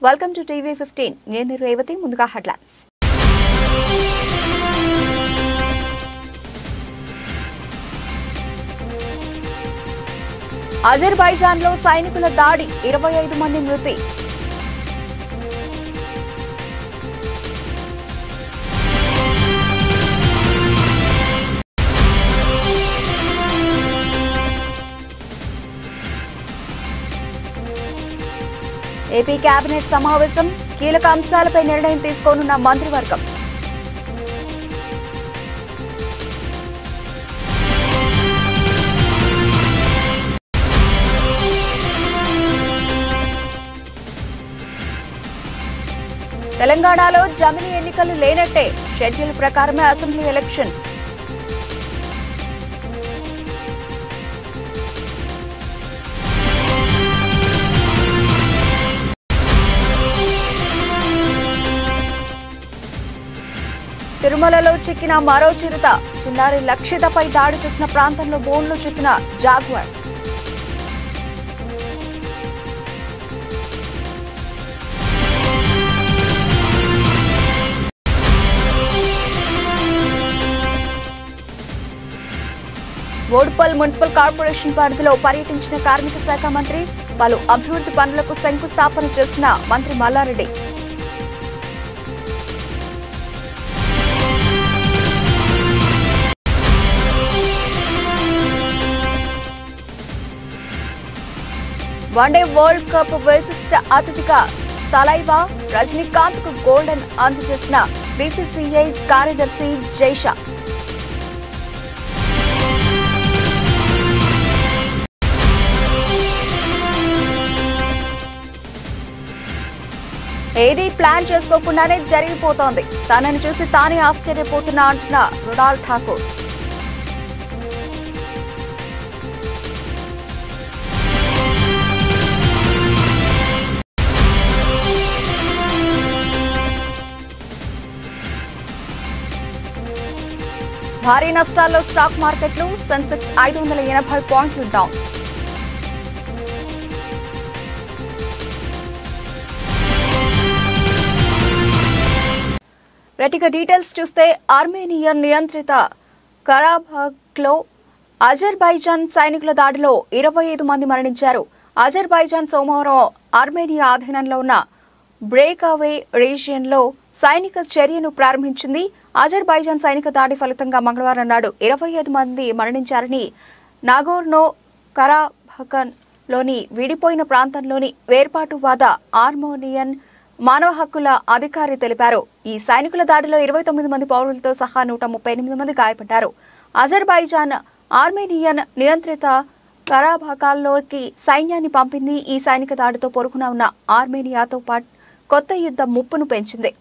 welcome to TV fifteen నేను రేవతి ముందుగా headlines అజర్బైజాన్లో సైనికుల దాడి ఇరవై ఐదు మంది మృతి ఏపీ కేబినెట్ సమావేశం కీలక అంశాలపై నిర్ణయం తీసుకోనున్న మంత్రివర్గం తెలంగాణలో జమిని ఎన్నికలు లేనట్టే షెడ్యూల్ ప్రకారమే అసెంబ్లీ ఎలక్షన్స్ తిరుమలలో చిక్కిన మరో చిరుత చిన్నారి లక్షితపై దాడి చేసిన ప్రాంతంలో బోన్లు చిక్కిన జాగ్వర్ బోడుపల్ మున్సిపల్ కార్పొరేషన్ పరిధిలో పర్యటించిన కార్మిక శాఖ మంత్రి పలు అభివృద్ధి పనులకు శంకుస్థాపన చేసిన మంత్రి మల్లారెడ్డి వన్డే వరల్డ్ కప్ విశిష్ట అతిథిగా తలైవా రజనీకాంత్ కు గోల్డెన్ అందజేసిన బీసీసీఐ కార్యదర్శి జైషా ఏదీ ప్లాన్ చేసుకోకుండానే జరిగిపోతోంది తనని చూసి తానే ఆశ్చర్యపోతున్నా అంటున్న మృణాల్ ఠాకూర్ భారీ నష్టాల్లో స్టాక్ మార్కెట్లు సెన్సెక్స్ ఐదు వందల ఎనభై పాయింట్లు డౌన్ రెటిక డీటెయిల్స్ చూస్తే ఆర్మేనియన్ నియంత్రిత కరాబాగ్లో అజర్బైజాన్ సైనికుల దాడిలో ఇరవై ఐదు మంది మరణించారు అజర్బైజాన్ సోమవారం ఆర్మేనియా ఆధీనంలో ఉన్న బ్రేక్అవే రీజియన్లో సైనిక చర్యను ప్రారంభించింది అజర్బైజాన్ సైనిక దాడి ఫలితంగా మంగళవారం నాడు ఇరవై ఐదు మంది మరణించారని నాగోర్నో కరాభకన్ లోని విడిపోయిన ప్రాంతంలోని వేర్పాటువాద ఆర్మోనియన్ మానవ హక్కుల అధికారి తెలిపారు ఈ సైనికుల దాడిలో ఇరవై తొమ్మిది మంది పౌరులతో సహా నూట ముప్పై ఎనిమిది మంది గాయపడ్డారు అజర్బైజాన్ ఆర్మేనియన్ నియంత్రిత కరాభకాల్లోకి సైన్యాన్ని పంపింది ఈ సైనిక దాడితో పొరుగున ఉన్న ఆర్మేనియాతో పాటు కొత్త యుద్ధ ముప్పును పెంచింది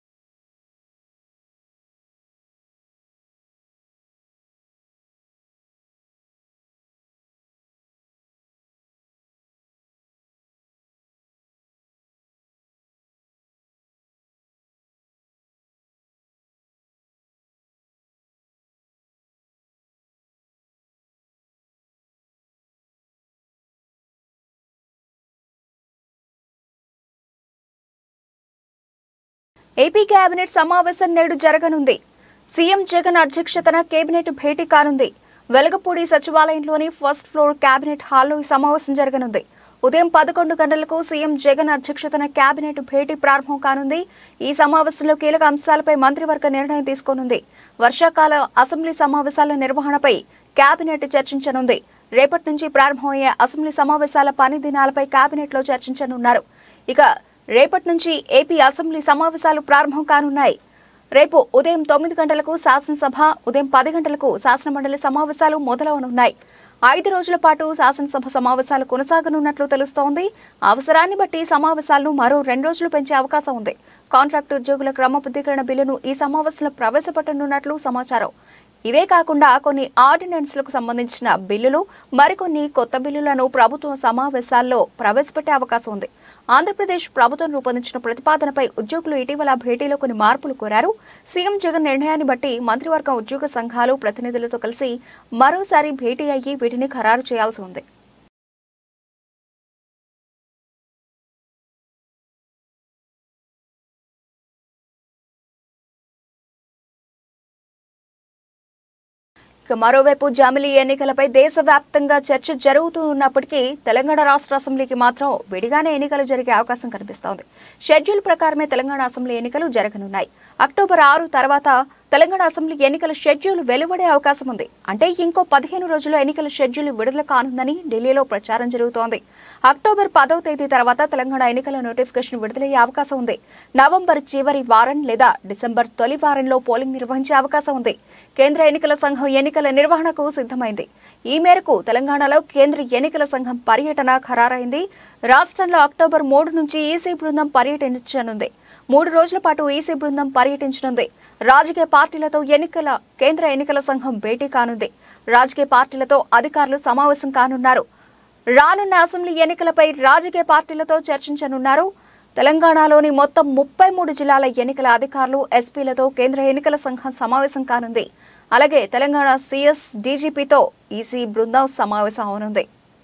ఏపీ కేబినెట్ సమావేశం నేడు జరగనుంది సీఎం జగన్ అధ్యక్షతన కేబినెట్ భేటీ కానుంది వెలగపూడి సచివాలయంలోని ఫస్ట్ ఫ్లోర్ కేబినెట్ హాల్లో ఈ సమావేశం జరగనుంది ఉదయం పదకొండు గంటలకు సీఎం జగన్ అధ్యక్షతన కేబినెట్ భేటీ ప్రారంభం కానుంది ఈ సమావేశంలో కీలక అంశాలపై మంత్రివర్గ నిర్ణయం తీసుకోనుంది వర్షాకాల అసెంబ్లీ సమావేశాల నిర్వహణపై కేబినెట్ చర్చించనుంది రేపటి నుంచి ప్రారంభమయ్యే అసెంబ్లీ సమావేశాల పని దినాలపై కేబినెట్లో చర్చించనున్నారు ఇక రేపటి నుంచి ఏపీ అసెంబ్లీ సమావేశాలు ప్రారంభం కానున్నాయి రేపు ఉదయం తొమ్మిది గంటలకు శాసనసభ ఉదయం పది గంటలకు శాసనమండలి సమావేశాలు మొదలవనున్నాయి ఐదు రోజుల పాటు శాసనసభ సమావేశాలు కొనసాగనున్నట్లు తెలుస్తోంది అవసరాన్ని బట్టి సమావేశాలను మరో రెండు రోజులు పెంచే అవకాశం ఉంది కాంట్రాక్టు ఉద్యోగుల క్రమబద్ధీకరణ బిల్లును ఈ సమావేశంలో ప్రవేశపెట్టనున్నట్లు సమాచారం ఇవే కాకుండా కొన్ని ఆర్డినెన్స్లకు సంబంధించిన బిల్లులు మరికొన్ని కొత్త బిల్లులను ప్రభుత్వం సమావేశాల్లో ప్రవేశపెట్టే అవకాశం ఉంది ఆంధ్రప్రదేశ్ ప్రభుత్వం రూపొందించిన ప్రతిపాదనపై ఉద్యోగులు ఇటీవల భేటీలో కొన్ని మార్పులు కోరారు సీఎం జగన్ నిర్ణయాన్ని బట్టి మంత్రివర్గం ఉద్యోగ సంఘాలు ప్రతినిధులతో కలిసి మరోసారి భేటీ అయ్యి వీటిని ఖరారు చేయాల్సి ఉంది ఇక మరోవైపు జమిలీ ఎన్నికలపై దేశవ్యాప్తంగా చర్చ జరుగుతూ ఉన్నప్పటికీ తెలంగాణ రాష్ట్ర అసెంబ్లీకి మాత్రం విడిగానే ఎన్నికలు జరిగే అవకాశం కనిపిస్తోంది షెడ్యూల్ ప్రకారమే తెలంగాణ అసెంబ్లీ ఎన్నికలు జరగనున్నాయి అక్టోబర్ ఆరు తర్వాత తెలంగాణ అసెంబ్లీ ఎన్నికల షెడ్యూల్ వెలువడే అవకాశం ఉంది అంటే ఇంకో పదిహేను రోజుల్లో ఎన్నికల షెడ్యూల్ విడుదల కానుందని ఢిల్లీలో ప్రచారం జరుగుతోంది అక్టోబర్ పదవ తేదీ తర్వాత తెలంగాణ ఎన్నికల నోటిఫికేషన్ విడుదలయ్యే అవకాశం ఉంది నవంబర్ చివరి వారం లేదా డిసెంబర్ తొలి వారంలో పోలింగ్ నిర్వహించే అవకాశం ఉంది కేంద్ర ఎన్నికల సంఘం ఎన్నికల నిర్వహణకు సిద్ధమైంది ఈ మేరకు తెలంగాణలో కేంద్ర ఎన్నికల సంఘం పర్యటన ఖరారైంది రాష్ట్రంలో అక్టోబర్ మూడు నుంచి ఈసీ బృందం పర్యటించనుంది మూడు రోజుల పాటు ఈసీ బృందం పర్యటించనుంది రాజకీయ పార్టీలతో ఎన్నికల కేంద్ర ఎన్నికల సంఘం భేటీ కానుంది రాజకీయ పార్టీలతో అధికారులు సమావేశం కానున్నారు రానున్న అసెంబ్లీ ఎన్నికలపై రాజకీయ పార్టీలతో చర్చించనున్నారు తెలంగాణలోని మొత్తం ముప్పై మూడు జిల్లాల ఎన్నికల అధికారులు ఎస్పీలతో కేంద్ర ఎన్నికల సంఘం సమావేశం కానుంది అలాగే తెలంగాణ సీఎస్ డీజీపీతో ఈసీ బృందం సమావేశం అవనుంది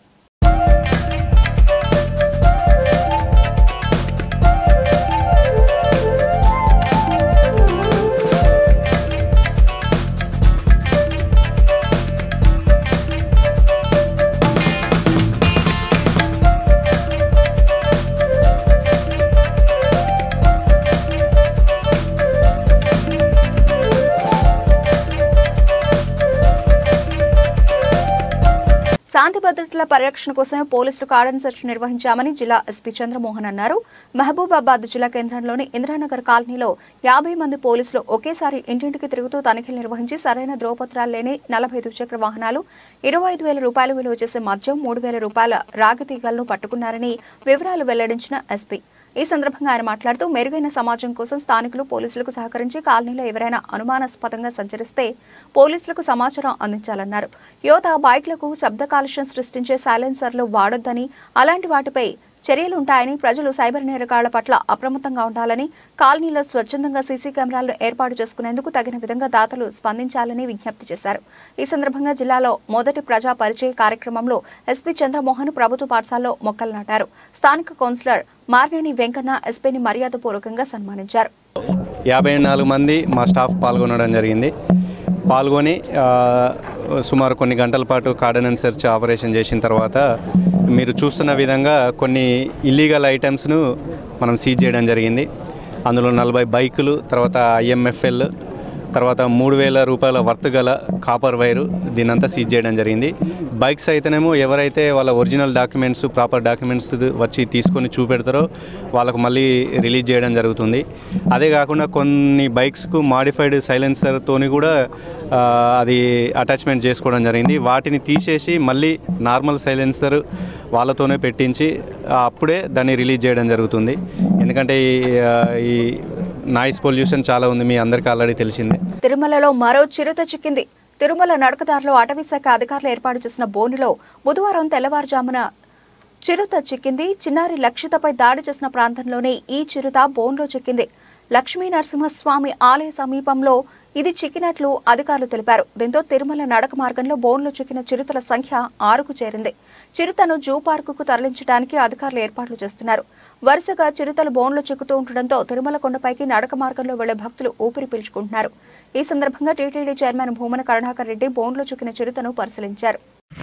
శాంతి భద్రతల పరిరక్షణ కోసమే పోలీసులు కార్డన్ సెర్చ్ నిర్వహించామని జిల్లా ఎస్పీ చంద్రమోహన్ అన్నారు మహబూబాబాద్ జిల్లా కేంద్రంలోని ఇందిరానగర్ కాలనీలో యాభై మంది పోలీసులు ఒకేసారి ఇంటింటికి తిరుగుతూ తనిఖీలు నిర్వహించి సరైన ధ్రువపత్రాలు లేని నలభై ద్విచక్ర వాహనాలు ఇరవై ఐదు వేల రూపాయలు విలువ చేసే మద్యం మూడు వేల రూపాయల రాగతీగలను పట్టుకున్నారని వివరాలు వెల్లడించిన ఎస్పీ ఈ సందర్భంగా ఆయన మాట్లాడుతూ మెరుగైన సమాజం కోసం స్థానికులు పోలీసులకు సహకరించి కాలనీలో ఎవరైనా అనుమానాస్పదంగా సంచరిస్తే పోలీసులకు సమాచారం అందించాలన్నారు యువత బైక్లకు శబ్ద కాలుష్యం సృష్టించే సైలెన్సర్లు వాడొద్దని అలాంటి వాటిపై చర్యలుంటాయని ప్రజలు సైబర్ నేరగాళ్ల పట్ల అప్రమత్తంగా ఉండాలని కాలనీలో స్వచ్ఛందంగా సీసీ కెమెరాలను ఏర్పాటు చేసుకునేందుకు తగిన విధంగా దాతలు స్పందించాలని విజ్ఞప్తి చేశారు ఈ సందర్భంగా జిల్లాలో మొదటి ప్రజా పరిచయ కార్యక్రమంలో ఎస్పీ చంద్రమోహన్ ప్రభుత్వ పాఠశాలలో మొక్కలు నాటారు స్థానిక కౌన్సిలర్ మార్నేని వెంకన్న ఎస్పీని మర్యాదపూర్వకంగా సన్మానించారు యాభై నాలుగు మంది మా స్టాఫ్ పాల్గొనడం జరిగింది పాల్గొని ఆ, సుమారు కొన్ని గంటల పాటు కార్డనెన్స్ సెర్చ్ ఆపరేషన్ చేసిన తర్వాత మీరు చూస్తున్న విధంగా కొన్ని ఇల్లీగల్ ఐటమ్స్ను మనం సీజ్ చేయడం జరిగింది అందులో నలభై బైకులు తర్వాత ఐఎంఎఫ్ఎల్ తర్వాత మూడు వేల రూపాయల వర్త్ గల కాపర్ వైరు దీనంతా సీజ్ చేయడం జరిగింది బైక్స్ అయితేనేమో ఎవరైతే వాళ్ళ ఒరిజినల్ డాక్యుమెంట్స్ ప్రాపర్ డాక్యుమెంట్స్ వచ్చి తీసుకొని చూపెడతారో వాళ్ళకు మళ్ళీ రిలీజ్ చేయడం జరుగుతుంది అదే కాకుండా కొన్ని బైక్స్కు మాడిఫైడ్ సైలెన్సర్తోని కూడా ఆ, అది అటాచ్మెంట్ చేసుకోవడం జరిగింది వాటిని తీసేసి మళ్ళీ నార్మల్ సైలెన్సర్ వాళ్ళతోనే పెట్టించి ఆ, అప్పుడే దాన్ని రిలీజ్ చేయడం జరుగుతుంది ఎందుకంటే ఈ, ఆ, ఈ నాయిస్ పొల్యూషన్ చాలా ఉంది మీ అందరికీ ఆల్రెడీ తెలిసిందే తిరుమలలో మరో చిరుత చిక్కింది తిరుమల నడకదారిలో అటవీ శాఖ అధికారులు ఏర్పాటు చేసిన బోనులో బుధవారం తెల్లవారుజామున చిరుత చిక్కింది చిన్నారి లక్షితపై దాడి చేసిన ప్రాంతంలోనే ఈ చిరుత బోన్లో చిక్కింది లక్ష్మీ నరసింహస్వామి ఆలయ సమీపంలో ఇది చిక్కినట్లు అధికారులు తెలిపారు దీంతో తిరుమల నడక మార్గంలో బోన్లో చిక్కిన చిరుతల సంఖ్య ఆరుకు చేరింది చిరుతను జూ పార్కుకు తరలించడానికి అధికారులు ఏర్పాట్లు చేస్తున్నారు వరుసగా చిరుతలు బోన్లో చిక్కుతూ ఉండడంతో తిరుమల కొండపైకి నడక మార్గంలో వెళ్లే భక్తులు ఊపిరి పీల్చుకుంటున్నారు ఈ సందర్భంగా టీటీడీ చైర్మన్ భూమన కరుణాకర్ రెడ్డి బోన్లో చిక్కిన చిరుతను పరిశీలించారు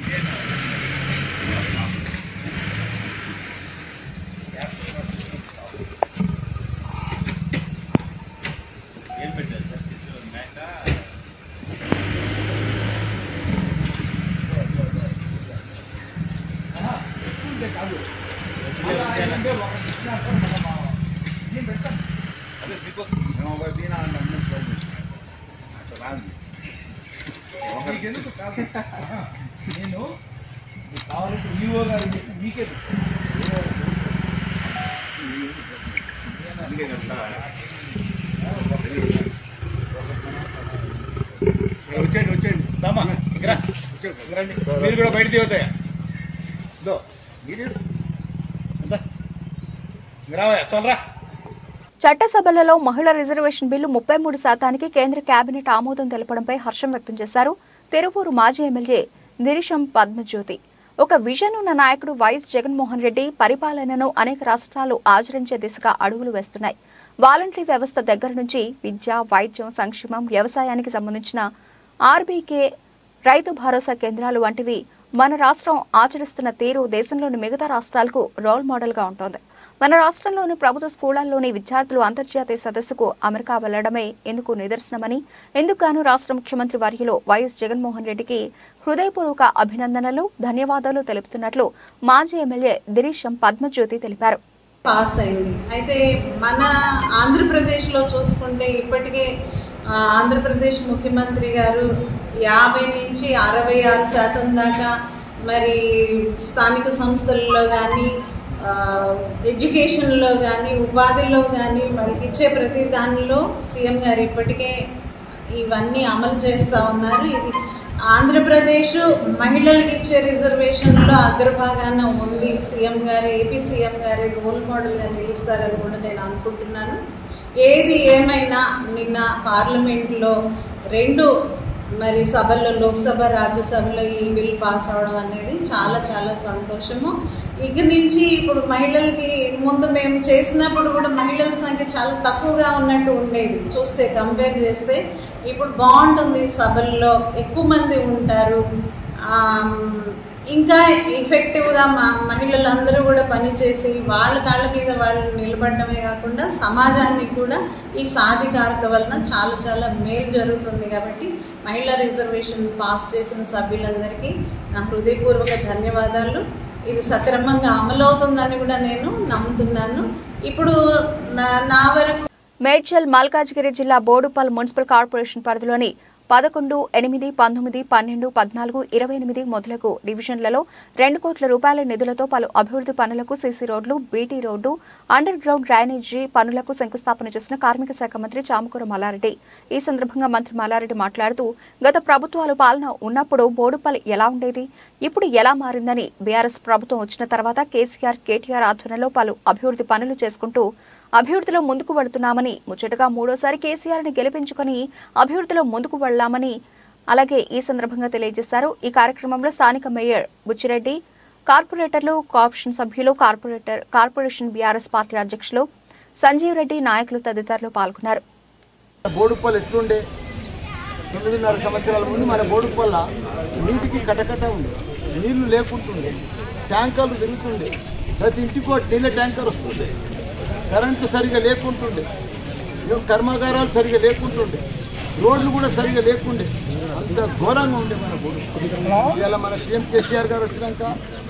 నేను కావాలంటే ఈఓ గారు చెప్పి మీకే వచ్చేయండి వచ్చేయండి దామా ఇక్కడ రండి మీరు కూడా బయట దిగుతాయా దో రావయ్యా చల్లరా చట్టసభలలో మహిళా రిజర్వేషన్ బిల్లు ముప్పై మూడు శాతానికి కేంద్ర కేబినెట్ ఆమోదం తెలపడంపై హర్షం వ్యక్తం చేశారు తిరుపూరు మాజీ ఎమ్మెల్యే నిరిషం పద్మజ్యోతి ఒక విజన్ ఉన్న నాయకుడు వైఎస్ జగన్మోహన్ రెడ్డి పరిపాలనను అనేక రాష్ట్రాలు ఆచరించే దిశగా అడుగులు వేస్తున్నాయి వాలంటరీ వ్యవస్థ దగ్గర నుంచి విద్య వైద్యం సంక్షేమం వ్యవసాయానికి సంబంధించిన ఆర్బీకే రైతు భరోసా కేంద్రాలు వంటివి మన రాష్ట్రం ఆచరిస్తున్న తీరు దేశంలోని మిగతా రాష్ట్రాలకు రోల్ మోడల్గా ఉంటోంది మన రాష్ట్రంలోని ప్రభుత్వ స్కూళ్లలోని విద్యార్థులు అంతర్జాతీయ సదస్సుకు అమెరికా వెళ్లడమే ఇందుకు నిదర్శనమని ఎందుకుగాను రాష్ట్ర ముఖ్యమంత్రి వర్యులు వైఎస్ జగన్మోహన్ రెడ్డికి హృదయపూర్వక అభినందనలు ధన్యవాదాలు తెలుపుతున్నట్లు మాజీ ఎమ్మెల్యే దిరీశం పద్మజ్యోతి తెలిపారు పాస్ అయింది అయితే మన ఆంధ్రప్రదేశ్లో చూసుకుంటే ఇప్పటికే ఆ, ఆంధ్రప్రదేశ్ ముఖ్యమంత్రి గారు యాభై నుంచి అరవై ఆరు శాతం దాకా మరి స్థానిక సంస్థల్లో కానీ ఎడ్యుకేషన్లో కానీ ఉపాధిలో కానీ వారికి ఇచ్చే ప్రతి దానిలో సీఎం గారు ఇప్పటికే ఇవన్నీ అమలు చేస్తూ ఉన్నారు ఇది ఆంధ్రప్రదేశ్ మహిళలకు ఇచ్చే రిజర్వేషన్లో అగ్రభాగాన ఉంది సీఎం గారు ఏపీ సీఎం గారి రోల్ మోడల్గా నిలుస్తారని కూడా నేను అనుకుంటున్నాను ఏది ఏమైనా నిన్న పార్లమెంట్లో రెండు మరి సభల్లో లోక్సభ రాజ్యసభలో ఈ బిల్ పాస్ అవడం అనేది చాలా చాలా సంతోషము ఇక నుంచి ఇప్పుడు మహిళలకి ముందు మేము చేసినప్పుడు కూడా మహిళల సంఖ్య చాలా తక్కువగా ఉన్నట్టు ఉండేది చూస్తే కంపేర్ చేస్తే ఇప్పుడు బాగుంటుంది సభల్లో ఎక్కువ మంది ఉంటారు ఆమ్, ఇంకా ఎఫెక్టివ్గా మా మహిళలందరూ కూడా పనిచేసి వాళ్ళ కాళ్ళ మీద వాళ్ళు నిలబడటమే కాకుండా సమాజానికి కూడా ఈ సాధికారత వలన చాలా చాలా మేలు జరుగుతుంది కాబట్టి మహిళా రిజర్వేషన్ పాస్ చేసిన సభ్యులందరికీ నా హృదయపూర్వక ధన్యవాదాలు ఇది సక్రమంగా అమలవుతుందని కూడా నేను నమ్ముతున్నాను ఇప్పుడు నా నా వరకు మేడ్చల్ మల్కాజ్గిరి జిల్లా బోడుపల్ మున్సిపల్ కార్పొరేషన్ పరిధిలోని పదకొండు ఎనిమిది పంతొమ్మిది పన్నెండు పద్నాలుగు ఇరవై ఎనిమిది మొదలగు డివిజన్లలో రెండు కోట్ల రూపాయల నిధులతో పలు అభివృద్ధి పనులకు సీసీ రోడ్లు BT road underground drainage పనులకు శంకుస్థాపన చేసిన కార్మిక శాఖ మంత్రి చామకూర మల్లారెడ్డి ఈ సందర్భంగా మంత్రి మల్లారెడ్డి మాట్లాడుతూ గత ప్రభుత్వాలు పాలన ఉన్నప్పుడు బోడుపల్ ఎలా ఉండేది ఇప్పుడు ఎలా మారిందని బీఆర్ఎస్ ప్రభుత్వం వచ్చిన తర్వాత కేసీఆర్ కేటీఆర్ ఆధ్వర్యంలో పలు అభివృద్ధి పనులు చేసుకుంటూ అభివృద్ధిలో ముందుకు వెళుతున్నామని ముచ్చటగా మూడోసారి కేసీఆర్ని గెలిపించుకొని అభివృద్ధిలో ముందుకు వెళ్లామని అలాగే ఈ సందర్భంగా తెలియజేశారు ఈ కార్యక్రమంలో స్థానిక మేయర్ బుచ్చిరెడ్డి కార్పొరేటర్లు కోఆప్షన్ సభ్యులు కార్పొరేటర్ కార్పొరేషన్ బీఆర్ఎస్ పార్టీ అధ్యక్షులు సంజీవ్ రెడ్డి నాయకులు తదితరులు పాల్గొన్నారు బోడుపల్లి ఎట్లుండే తొమ్మిదిన్నర సంవత్సరాల ముందు మన బోడుపల్ల నీటికి కటకట ఉంది నీళ్లు లేకుంటుండే ట్యాంకర్లు తిరుగుతుండే ప్రతి ఇంటికి ఒకటి నీళ్ళ ట్యాంకర్ వస్తుండే కరెంటు సరిగా లేకుంటుండే ఏం కర్మాగారాలు సరిగా లేకుంటుండే రోడ్లు కూడా సరిగా లేకుండే అంత ఘోరంగా ఉండే మన బోడుపల్లి ఇవాళ మన సీఎం కేసీఆర్ గారు వచ్చినాక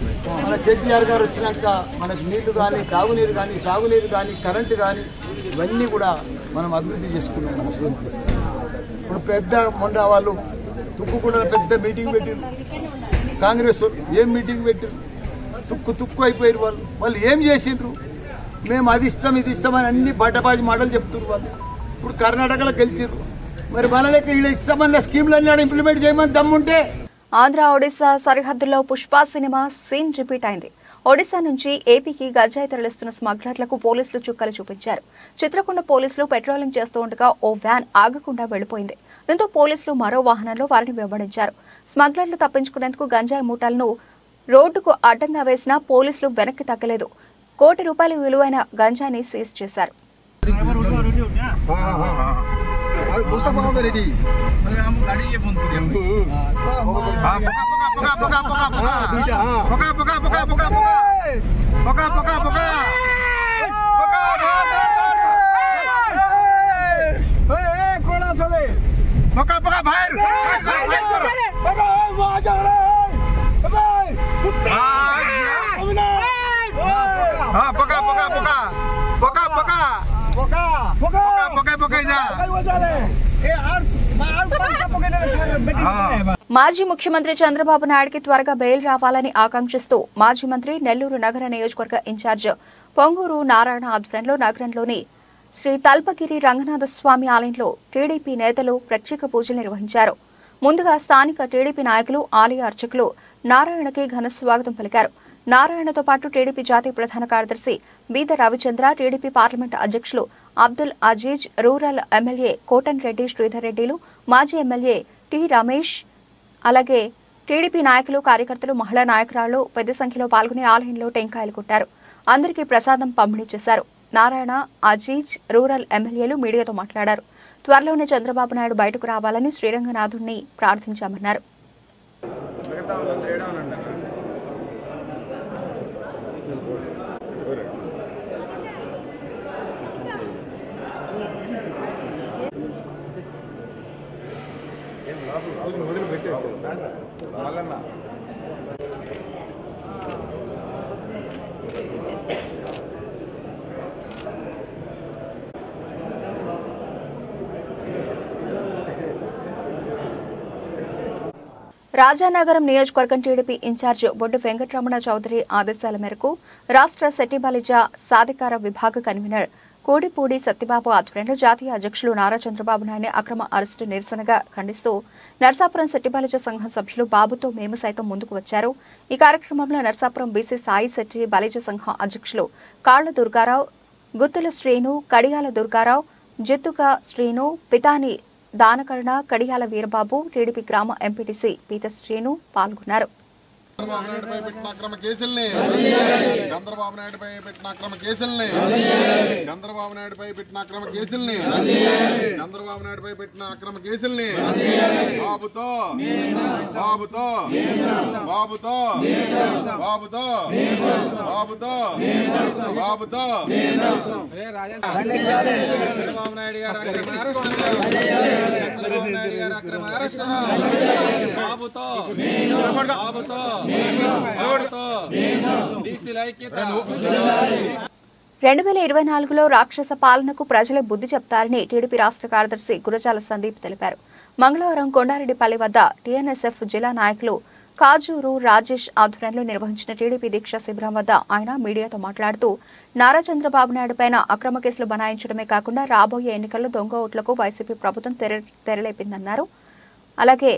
మన కేటీఆర్ గారు వచ్చినాక మనకు నీళ్లు కానీ తాగునీరు కానీ సాగునీరు కానీ కరెంటు కానీ ఇవన్నీ కూడా మనం అభివృద్ధి చేసుకున్నాం మన సీఎం కేసీఆర్ ఇప్పుడు పెద్ద మొండ వాళ్ళు తుక్కుకుండా పెద్ద మీటింగ్ పెట్టిరు కాంగ్రెస్ వాళ్ళు ఏం మీటింగ్ పెట్టిరు తుక్కు తుక్కు అయిపోయారు వాళ్ళు వాళ్ళు ఏం చేసిండ్రు మేము అది ఇస్తాం ఇది ఇస్తామని అన్ని బట్టబాజీ మాటలు చెప్తున్నారు వాళ్ళు ఇప్పుడు కర్ణాటకలో గెలిచిర్రు మరి మన లెక్క ఈడ ఇస్తామన్న స్కీమ్లన్నీ ఆడ ఇంప్లిమెంట్ చేయమని దమ్ముంటే ఆంధ్ర ఒడిశా సరిహద్దులో పుష్ప సినిమా సీన్ రిపీట్ అయింది ఒడిశా నుంచి ఏపీకి గంజాయి తరలిస్తున్న స్మగ్లర్లకు పోలీసులు చుక్కలు చూపించారు చిత్రకొండ పోలీసులు పెట్రోలింగ్ చేస్తూ ఉండగా ఓ వ్యాన్ ఆగకుండా వెళ్లిపోయింది దీంతో పోలీసులు మరో వాహనంలో వారిని వెంబడించారు స్మగ్లర్లు తప్పించుకునేందుకు గంజాయి మూటలను రోడ్డుకు అడ్డంగా వేసినా పోలీసులు వెనక్కి తగ్గలేదు కోటి రూపాయల విలువైన గంజాయిని సీజ్ చేశారు రెడీ మాజీ ముఖ్యమంత్రి చంద్రబాబు నాయుడుకి త్వరగా బెయిల్ రావాలని ఆకాంక్షిస్తూ మాజీ మంత్రి నెల్లూరు నగర నియోజకవర్గ ఇన్ఛార్జ్ పొంగూరు నారాయణ ఆధ్వర్యంలో నగరంలోని శ్రీ తల్పగిరి రంగనాథ స్వామి ఆలయంలో టీడీపీ నేతలు ప్రత్యేక పూజలు నిర్వహించారు ముందుగా స్థానిక టీడీపీ నాయకులు ఆలయ అర్చకులు నారాయణకి ఘన స్వాగతం పలికారు నారాయణతో పాటు టీడీపీ జాతీయ ప్రధాన కార్యదర్శి బీద రవిచంద్ర టీడీపీ పార్లమెంటు అధ్యక్షులు అబ్దుల్ అజీజ్ రూరల్ ఎమ్మెల్యే కోటన్ రెడ్డి శ్రీధర్ రెడ్డిలు మాజీ ఎమ్మెల్యే టి రమేష్ అలాగే టీడీపీ నాయకులు కార్యకర్తలు మహిళా నాయకురాళ్లు పెద్ద సంఖ్యలో పాల్గొని ఆలయంలో టెంకాయలు కొట్టారు అందరికీ ప్రసాదం పంపిణీ చేశారు నారాయణ అజీజ్ రూరల్ ఎమ్మెల్యేలు మీడియాతో మాట్లాడారు త్వరలోనే చంద్రబాబు నాయుడు బయటకు రావాలని శ్రీరంగనాథుణ్ణి ప్రార్థించామన్నారు రాజానగరం నియోజకవర్గం టీడీపీ ఇన్ఛార్జ్ బొడ్డు వెంకటరమణ చౌదరి ఆదేశాల మేరకు రాష్ట్ర సెట్టిబాలిజ సాధికార విభాగ కన్వీనర్ కోడిపూడి సత్యబాబు ఆధ్వర్యంలో జాతీయ అధ్యక్షులు నారా చంద్రబాబు నాయుడు అక్రమ అరెస్టు నిరసనగా ఖండిస్తూ నర్సాపురం సెట్టిబాలిజ సంఘం సభ్యులు బాబుతో మేము సైతం ముందుకు వచ్చారు ఈ కార్యక్రమంలో నర్సాపురం బీసీ సాయి శెట్టి బాలిజ సంఘం అధ్యక్షులు కాళ్ల దుర్గారావు గుత్తుల శ్రీను కడియాల దుర్గారావు జిత్తుక శ్రీను పితాని దానకరణ కడియాల వీరబాబు టీడీపీ గ్రామ ఎంపీటీసీ పీత శ్రీను పాల్గొన్నారు చంద్రబాబు నాయుడుపై పెట్టిన అక్రమ కేసుల్ని చంద్రబాబు నాయుడుపై పెట్టిన అక్రమ కేసుల్ని చంద్రబాబు నాయుడుపై పెట్టిన అక్రమ కేసుల్ని చంద్రబాబు నాయుడుపై పెట్టిన అక్రమ కేసుల్ని బాబుతో బాబుతో బాబుతో బాబుతో బాబుతో బాబుతో చంద్రబాబు నాయుడు గారు అక్రమ అరెస్టును చంద్రబాబు నాయుడు గారు అక్రమ అరెస్టును బాబుతో బాబుతో బాబుతో బీసీల ఐక్యత రెండు వేల ఇరవై నాలుగులో రాక్షస పాలనకు ప్రజలే బుద్ధి చెప్తారని టీడీపీ రాష్ట్ర కార్యదర్శి గురజాల సందీప్ తెలిపారు మంగళవారం కొండారెడ్డిపల్లి వద్ద టీఎన్ఎస్ఎఫ్ జిల్లా నాయకులు కాజూరు రాజేష్ ఆధ్వర్యంలో నిర్వహించిన టీడీపీ దీక్ష శిబిరం వద్ద ఆయన మీడియాతో మాట్లాడుతూ నారా చంద్రబాబు నాయుడు పైన అక్రమ కేసులు బనాయించడమే కాకుండా రాబోయే ఎన్నికల్లో దొంగ ఓట్లకు వైసీపీ ప్రభుత్వం తెర తెరలేపిందన్నారు అలాగే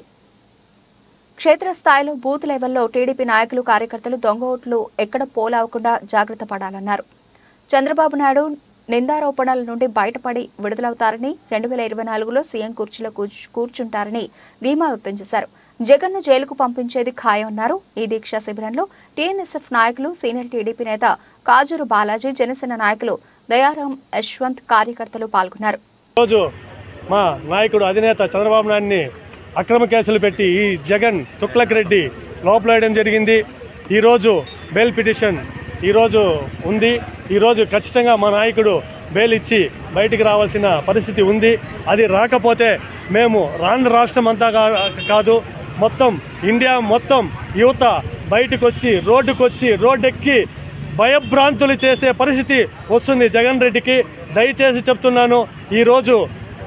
క్షేత్రస్థాయిలో బూత్ లెవెల్లో టీడీపీ నాయకులు కార్యకర్తలు దొంగ ఓట్లు ఎక్కడ పోలవకుండా జాగ్రత్త పడాలన్నారు చంద్రబాబు నాయుడు నిందారోపణల నుండి బయటపడి విడుదలవుతారని రెండు వేల ఇరవై నాలుగులో సీఎం కుర్చీలో కూర్చు- కూర్చుంటారని ధీమా వ్యక్తం చేశారు జగన్ను జైలుకు పంపించేది ఖాయమన్నారు ఈ దీక్షా శిబిరంలో టీఎన్ఎస్ఎఫ్ నాయకులు సీనియర్ టీడీపీ నేత కాజూరు బాలాజీ జనసేన నాయకులు దయారాం యశ్వంత్ కార్యకర్తలు పాల్గొన్నారు రోజు మా నాయకుడు అధినేత చంద్రబాబు నాయుడిని అక్రమ కేసులు పెట్టి ఈ జగన్ తుక్లక్ రెడ్డి లోపలేయడం జరిగింది ఈరోజు బెయిల్ పిటిషన్ ఈరోజు ఉంది ఈరోజు ఖచ్చితంగా మా నాయకుడు బెయిల్ ఇచ్చి బయటికి రావాల్సిన పరిస్థితి ఉంది అది రాకపోతే మేము ఆంధ్ర రాష్ట్రం అంతా కా- కాదు మొత్తం ఇండియా మొత్తం యువత బయటకు వచ్చి రోడ్డుకు వచ్చి రోడ్డెక్కి భయభ్రాంతులు చేసే పరిస్థితి వస్తుంది జగన్ రెడ్డికి దయచేసి చెప్తున్నాను ఈరోజు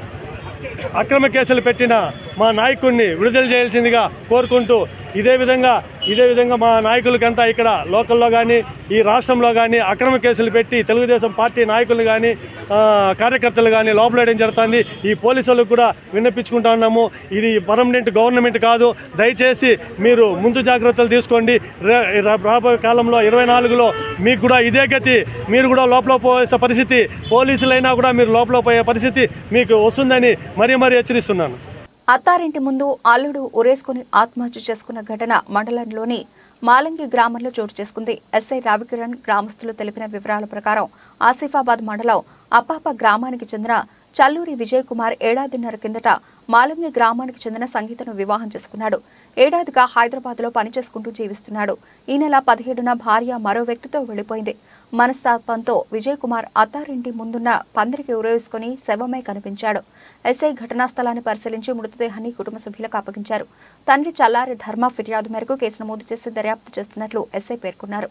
అక్రమ కేసులు పెట్టిన మా నాయకుడిని విడుదల చేయాల్సిందిగా కోరుకుంటూ ఇదే విధంగా ఇదే విధంగా మా నాయకులకంతా ఇక్కడ లోకల్లో కానీ ఈ రాష్ట్రంలో కానీ అక్రమ కేసులు పెట్టి తెలుగుదేశం పార్టీ నాయకులు కానీ ఆ, కార్యకర్తలు కానీ లోపలేయడం జరుగుతుంది ఈ పోలీసు వాళ్ళకు కూడా విన్నపించుకుంటా ఉన్నాము ఇది పర్మనెంట్ గవర్నమెంట్ కాదు దయచేసి మీరు ముందు జాగ్రత్తలు తీసుకోండి రే- రా- రాబోయే కాలంలో ఇరవై నాలుగులో మీకు కూడా ఇదే గతి మీరు కూడా లోపల పోయే పరిస్థితి పోలీసులైనా కూడా మీరు లోపల పోయే పరిస్థితి మీకు వస్తుందని మరీ మరీ హెచ్చరిస్తున్నాను అత్తారింటి ముందు అల్లుడు ఉరేసుకుని ఆత్మహత్య చేసుకున్న ఘటన మండలంలోని మాలంగి గ్రామంలో చోటు చేసుకుంది ఎస్ఐ రావికిరణ్ గ్రామస్తులు తెలిపిన వివరాల ప్రకారం ఆసిఫాబాద్ మండలం అప్పాప గ్రామానికి చెందిన చల్లూరి విజయ్ కుమార్ ఏడాదిన్నర కిందట మాలంగి గ్రామానికి చెందిన సంగీతను వివాహం చేసుకున్నాడు ఏడాదిగా హైదరాబాద్ లో పనిచేసుకుంటూ జీవిస్తున్నాడు ఈ నెల పదిహేడున భార్య మరో వ్యక్తితో వెళ్లిపోయింది మనస్తాపంతో విజయ్ కుమార్ అత్తారింటి ముందున్న పందిరికి ఉరేసుకుని శవమై కనిపించాడు ఎస్ఐ ఘటనా స్థలాన్ని పరిశీలించి మృతదేహాన్ని కుటుంబ సభ్యులకు అప్పగించారు తండ్రి చల్లారి ధర్మ ఫిర్యాదు మేరకు కేసు నమోదు చేసి దర్యాప్తు చేస్తున్నట్లు ఎస్ఐ పేర్కొన్నారు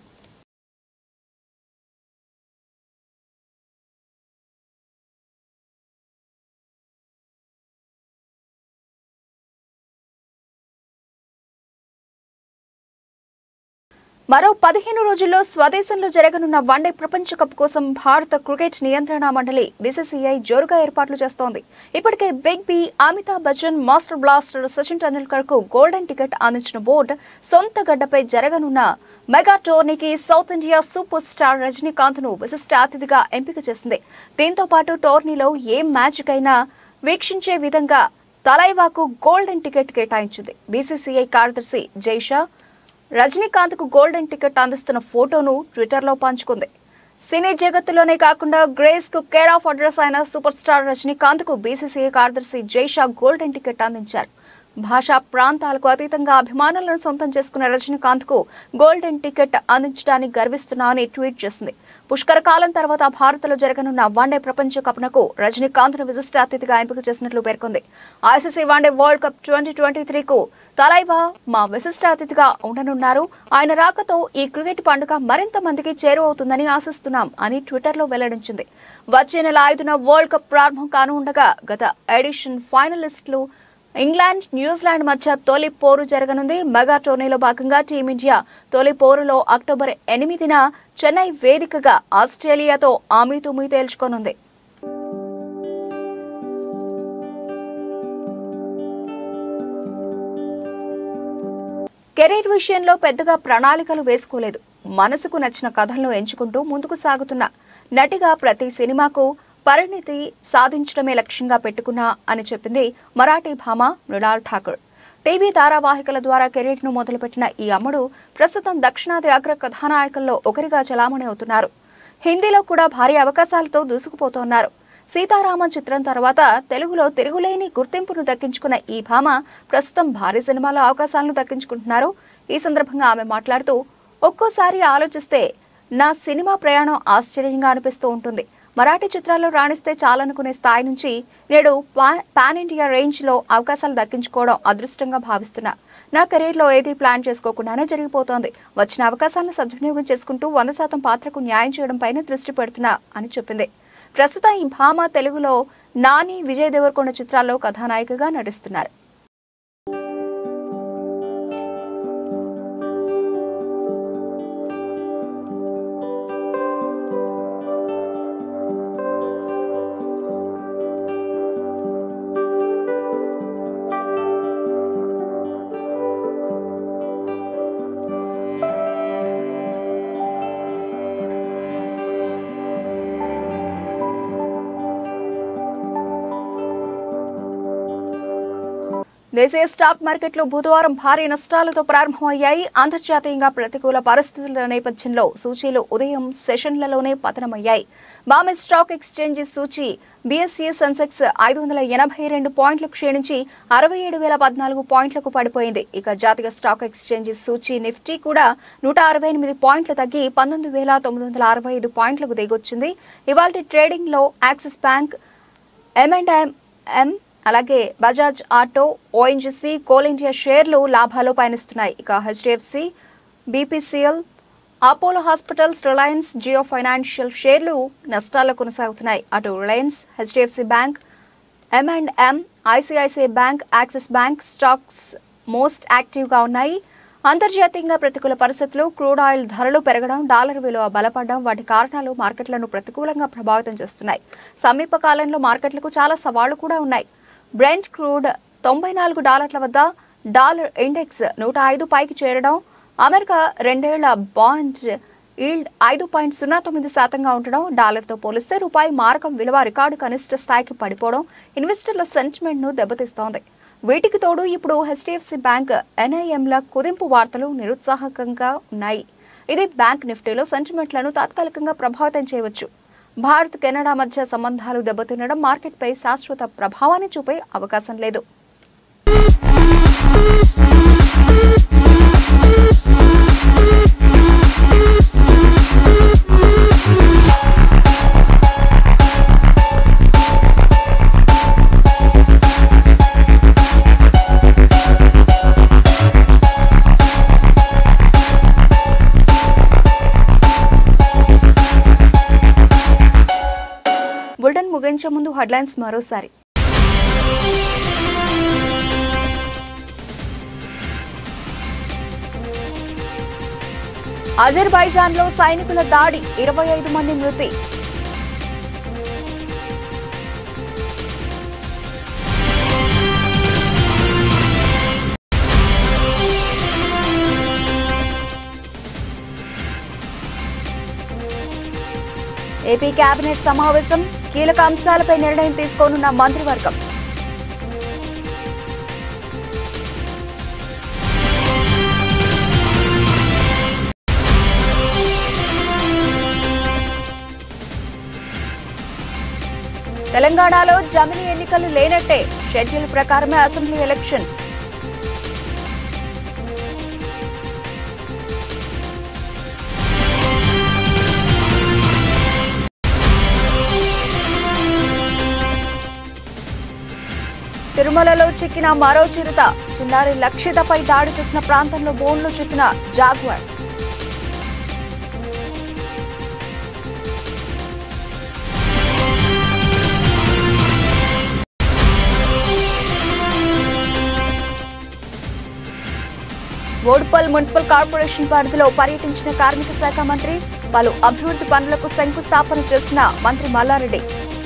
మరో పదిహేను రోజుల్లో స్వదేశంలో జరగనున్న వన్డే ప్రపంచ కప్ కోసం భారత క్రికెట్ నియంత్రణ మండలి బీసీసీఐ జోరుగా ఏర్పాట్లు చేస్తోంది ఇప్పటికే big B Amitabh Bachchan master blaster Sachin Tendulkar కు గోల్డెన్ టికెట్ అందించిన బోర్డు సొంత గడ్డపై జరగనున్న మెగా టోర్నీకి south India super star Rajinikanth ను విశిష్ట అతిథిగా ఎంపిక చేసింది దీంతో పాటు టోర్నీలో ఏ మ్యాచ్ కైనా వీక్షించే విధంగా తలైవాకు గోల్డెన్ టికెట్ కేటాయించింది బీసీసీఐ కార్యదర్శి జైషా రజనీకాంత్ కు గోల్డెన్ టికెట్ అందిస్తున్న ఫోటోను ట్విట్టర్లో పంచుకుంది సినీ జగత్తులోనే కాకుండా గ్రేస్ కు కేర్ ఆఫ్ అడ్రస్ అయిన సూపర్ స్టార్ రజనీకాంత్ కు బీసీసీఐ కార్యదర్శి జైషా గోల్డెన్ టికెట్ అందించారు భాషా ప్రాంతాలకు అతీతంగా అభిమానులను సొంతం చేసుకున్న రజనీకాంత్ కు గోల్డెన్ టికెట్ అందించడానికి గర్విస్తున్నామని ట్వీట్ చేసింది పుష్కర కాలం తర్వాత భారత్లో జరగనున్న వన్డే ప్రపంచ కప్నకు రజనీకాంత్ ను విశిష్ట అతిథిగా ఎంపిక చేసినట్లు పేర్కొంది ICC one day world cup twenty twenty త్రీకు తలైవా మా విశిష్ట అతిథిగా ఉండనున్నారు ఆయన రాకతో ఈ క్రికెట్ పండుగ మరింత మందికి చేరువవుతుందని ఆశిస్తున్నాం అని ట్విట్టర్లో వెల్లడించింది వచ్చే నెల ఐదున వరల్డ్ కప్ ప్రారంభం కానుండగా గత ఎడిషన్ ఫైనలిస్టులు ఇంగ్లాండ్ న్యూజిలాండ్ మధ్య తొలి పోరు జరగనుంది మెగా టోర్నీలో భాగంగా టీమిండియా తొలి పోరులో అక్టోబర్ ఎనిమిదిన చెన్నై వేదికగా ఆస్ట్రేలియాతో ఆమీతుమీ తేల్చుకోనుంది కెరీర్ విషయంలో పెద్దగా ప్రణాళికలు వేసుకోలేదు మనసుకు నచ్చిన కథలను ఎంచుకుంటూ ముందుకు సాగుతున్న నటిగా ప్రతి సినిమాకు పరిణితి సాధించడమే లక్ష్యంగా పెట్టుకున్నా అని చెప్పింది మరాఠీ భామ మృణాల్ ఠాకూర్ టీవీ ధారావాహికల ద్వారా కెరీర్ను మొదలుపెట్టిన ఈ అమ్మడు ప్రస్తుతం దక్షిణాది అగ్ర కథానాయకుల్లో ఒకరిగా చలామణి అవుతున్నారు హిందీలో కూడా భారీ అవకాశాలతో దూసుకుపోతున్నారు సీతారామన్ చిత్రం తర్వాత తెలుగులో తిరుగులేని గుర్తింపును దక్కించుకున్న ఈ భామ ప్రస్తుతం భారీ సినిమాలో అవకాశాలను దక్కించుకుంటున్నారు ఈ సందర్భంగా ఆమె మాట్లాడుతూ ఒక్కోసారి ఆలోచిస్తే నా సినిమా ప్రయాణం ఆశ్చర్యంగా అనిపిస్తూ ఉంటుంది మరాఠీ చిత్రాల్లో రాణిస్తే చాలనుకునే స్థాయి నుంచి నేడు పా- పాన్ ఇండియా రేంజ్ లో అవకాశాలు దక్కించుకోవడం అదృష్టంగా భావిస్తున్నా నా కెరీర్ లో ఏదీ ప్లాన్ చేసుకోకుండానే జరిగిపోతోంది వచ్చిన అవకాశాలను సద్వినియోగం చేసుకుంటూ వంద శాతం పాత్రకు న్యాయం చేయడం పైన దృష్టి పెడుతున్నా అని చెప్పింది ప్రస్తుతం ఈ భామ తెలుగులో నాని విజయ్ దేవరకొండ చిత్రాల్లో కథానాయికగా నటిస్తున్నారు దేశీయ స్టాక్ మార్కెట్లు బుధవారం భారీ నష్టాలతో ప్రారంభమయ్యాయి అంతర్జాతీయంగా ప్రతికూల పరిస్థితుల నేపథ్యంలో సూచీలు ఉదయం సెషన్లలోనే పతనమయ్యాయి బాంబే స్టాక్ ఎక్స్చేంజ్ సూచీ బీఎస్ఈ సెన్సెక్స్ ఐదు వందల ఎనభై రెండు పాయింట్లు క్షీణించి అరవై ఏడు వేల పద్నాలుగు పాయింట్లకు పడిపోయింది ఇక జాతీయ స్టాక్ ఎక్స్చేంజ్ సూచీ నిఫ్టీ కూడా నూట అరవై ఎనిమిది పాయింట్లు తగ్గి పంతొమ్మిది వేల తొమ్మిది వందల అరవై ఐదు పాయింట్లకు దిగొచ్చింది ఇవాళ ట్రేడింగ్లో Axis bank M and M అలాగే Bajaj auto ONGC coal India షేర్లు లాభాలు పయనిస్తున్నాయి ఇక HDFC BPCL Apollo hospitals Reliance Jio financial షేర్లు నష్టాల్లో కొనసాగుతున్నాయి అటు Reliance HDFC bank M and M ICICI bank Axis bank stocks most యాక్టివ్గా ఉన్నాయి అంతర్జాతీయంగా ప్రతికూల పరిస్థితులు క్రూడ్ ఆయిల్ ధరలు పెరగడం డాలర్ విలువ బలపడడం వాటి కారణాలు మార్కెట్లను ప్రతికూలంగా ప్రభావితం చేస్తున్నాయి సమీప కాలంలో మార్కెట్లకు చాలా సవాళ్లు కూడా ఉన్నాయి బ్రెంట్ క్రూడ్ తొంభై నాలుగు డాలర్ల వద్ద డాలర్ ఇండెక్స్ నూట ఐదు పైకి చేరడం అమెరికా రెండేళ్ల బాండ్ ఈల్డ్ ఐదు పాయింట్ సున్నా తొమ్మిది శాతంగా ఉండడం డాలర్తో పోలిస్తే రూపాయి మారకం విలువ రికార్డు కనిష్ట స్థాయికి పడిపోవడం ఇన్వెస్టర్ల సెంటిమెంట్ను దెబ్బతీస్తోంది వీటికి తోడు ఇప్పుడు హెచ్డిఎఫ్సి బ్యాంక్ ఎన్ఐఎంల కుదింపు వార్తలు నిరుత్సాహకంగా ఉన్నాయి ఇది బ్యాంక్ నిఫ్టీలో సెంటిమెంట్లను తాత్కాలికంగా ప్రభావితం చేయవచ్చు భారత్ కెనడా మధ్య సంబంధాలు దెబ్బతినడం మార్కెట్పై శాశ్వత ప్రభావాన్ని చూపే అవకాశం లేదు బులెటిన్ ముగించే ముందు హెడ్లైన్స్ మరోసారి అజర్బైజాన్లో సైనికుల దాడి ఇరవై ఐదు మంది మృతి ఏపీ కేబినెట్ సమావేశం కీలక అంశాలపై నిర్ణయం తీసుకోనున్న మంత్రివర్గం తెలంగాణలో జమిలీ ఎన్నికలు లేనట్టే షెడ్యూల్ ప్రకారమే అసెంబ్లీ ఎలక్షన్స్ తిరుమలలో చిక్కిన మరో చిరుత చిన్నారి లక్షితపై దాడి చేసిన ప్రాంతంలో బోన్లో చిక్కిన జాగ్వార్ ఓడుపల్ మున్సిపల్ కార్పొరేషన్ పరిధిలో పర్యటించిన కార్మిక శాఖ మంత్రి పలు అభివృద్ధి పనులకు శంకుస్థాపన చేసిన మంత్రి మల్లారెడ్డి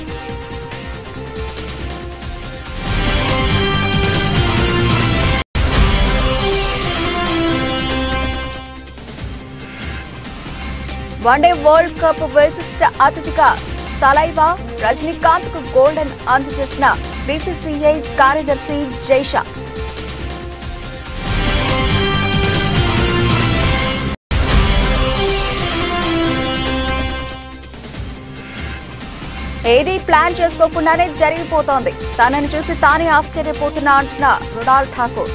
వన్డే వరల్డ్ కప్ విశిష్ట అతిథిగా తలైవా రజనీకాంత్ కు గోల్డెన్ అందజేసిన బీసీసీఐ కార్యదర్శి జైషా ఏదీ ప్లాన్ చేసుకోకుండానే జరిగిపోతోంది తనని చూసి తానే ఆశ్చర్యపోతున్నా అంటున్న మృణాల్ ఠాకూర్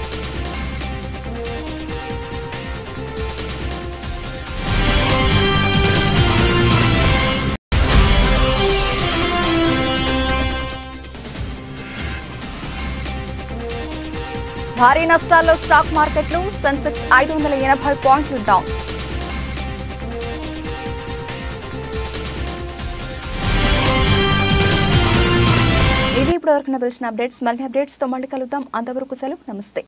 భారీ నష్టాల్లో స్టాక్ మార్కెట్లు సెన్సెక్స్ ఐదు వందల ఎనభై పాయింట్లు డౌన్ ఇది ఇప్పటివరకు పిలిచిన అప్డేట్స్ మళ్ళీ అప్డేట్స్తో మళ్ళీ కలుద్దాం అంతవరకు సెలవు నమస్తే